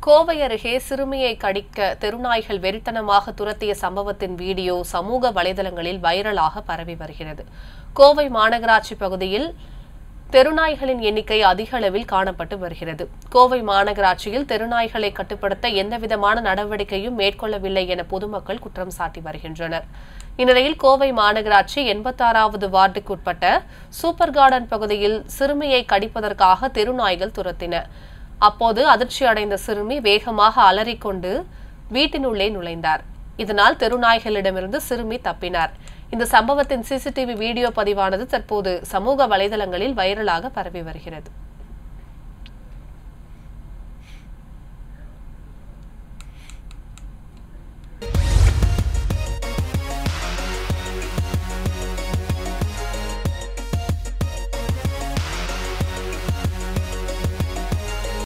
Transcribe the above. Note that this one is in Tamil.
கோவை அருகே சிறுமியை கடிக்க தெருநாய்கள் வெறித்தனமாக துரத்திய சம்பவத்தின் வீடியோ சமூக வலைதளங்களில் வைரலாக பரவி வருகிறது கோவை மாநகராட்சி பகுதியில் தெருநாய்களின் எண்ணிக்கை அதிக அளவில் காணப்பட்டு வருகிறது கோவை மாநகராட்சியில் தெருநாய்களை கட்டுப்படுத்த எந்தவிதமான நடவடிக்கையும் மேற்கொள்ளவில்லை என பொதுமக்கள் குற்றம் சாட்டி வருகின்றனர் இந்நிலையில் கோவை மாநகராட்சி எண்பத்தாறாவது வார்டுக்குட்பட்ட சூப்பர் கார்டன் பகுதியில் சிறுமியை கடிப்பதற்காக தெருநாய்கள் துரத்தின அப்போது அதிர்ச்சி அடைந்த சிறுமி வேகமாக அலறிக்கொண்டு வீட்டினுள்ளே நுழைந்தார் இதனால் தெருநாய்களிடமிருந்து சிறுமி தப்பினார் இந்த சம்பவத்தின் சிசிடிவி வீடியோ பதிவானது தற்போது சமூக வலைதளங்களில் வைரலாக பரவி வருகிறது